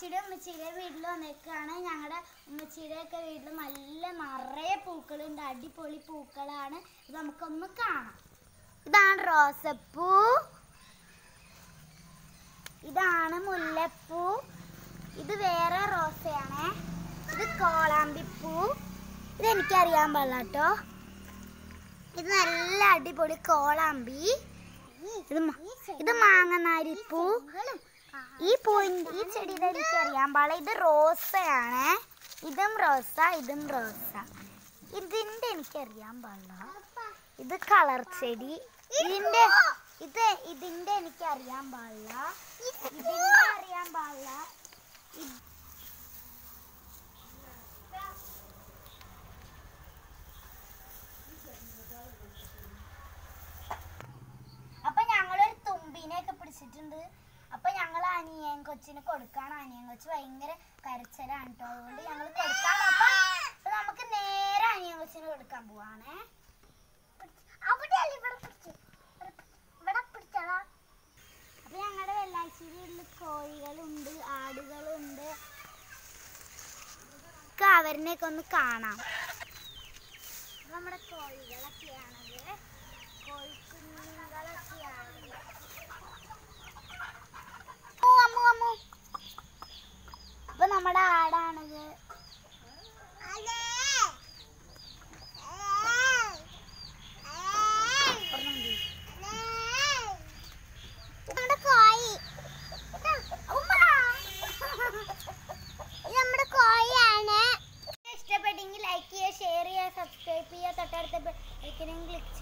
ഉമ്മച്ചിയുടെ ഉമ്മച്ചിയുടെ വീട്ടിൽ വന്നേക്കാണ് ഞങ്ങളുടെ ഉമ്മച്ചിയുടെ ഒക്കെ വീട്ടിൽ നല്ല നിറയെ പൂക്കളുണ്ട് അടിപൊളി പൂക്കളാണ് ഇത് നമുക്കൊന്ന് കാണാം ഇതാണ് റോസപ്പൂ ഇതാണ് മുല്ലപ്പൂ ഇത് വേറെ റോസയാണ് ഇത് കോളാമ്പിപ്പൂ ഇത് എനിക്കറിയാൻ പാടില്ല കേട്ടോ ഇത് നല്ല അടിപൊളി കോളാമ്പി ഇത് മ- ഇത് മാങ്ങനാരിപ്പൂ ഈ പൂവിൻ്റെ ഈ ചെടിയുടെ എനിക്ക് അറിയാൻ പാടില്ല ഇത് റോസയാണ് ഇതും റോസ ഇതും റോസ ഇതിന്റെ എനിക്കറിയാൻ പാടില്ല ഇത് കളർ ചെടി ഇതിന്റെ ഇത് ഇതിന്റെ എനിക്ക് അറിയാൻ പാടില്ല ഇതിന്റെ അറിയാൻ പാടില്ല ഇത് അപ്പൊ ഞങ്ങളൊരു തുമ്പിനെയൊക്കെ പിടിച്ചിട്ടുണ്ട് അപ്പൊ ഞങ്ങൾ അനിയൻ കൊച്ചിന് കൊടുക്കാണ് അനിയൻ കൊച്ച് ഭയങ്കര കരച്ചിലാണ് കേട്ടോ അതുകൊണ്ട് ഞങ്ങൾ കൊടുക്കാൻ അപ്പൊ അപ്പൊ നമുക്ക് നേരെ അനിയൻ കൊച്ചിന് കൊടുക്കാൻ പോവാണേ അപ്പൊ ഞങ്ങളുടെ വെള്ളാശ്ശേരിയിൽ കോഴികളുണ്ട് ആടുകളുണ്ട് ഒക്കെ അവരിനെയൊക്കെ ഒന്ന് കാണാം നമ്മുടെ കോഴികളൊക്കെയാണത് കോഴിക്കുഞ്ഞുങ്ങളൊക്കെയാണ് അമ്മു, അമ്മു, അമ്മു. അപ്പൊ നമ്മുടെ ആടാണിത് ഒരെണ്ണം മതി. നമ്മുടെ കോഴി ഉമ്മ. ഇത് നമ്മുടെ കോഴിയാണ് ഇഷ്ടപ്പെട്ടെങ്കിൽ ലൈക്ക് ചെയ്യുക ഷെയർ ചെയ്യുക സബ്സ്ക്രൈബ് ചെയ്യുക തൊട്ടടുത്ത ബെൽക്കനും ക്ലിക്ക്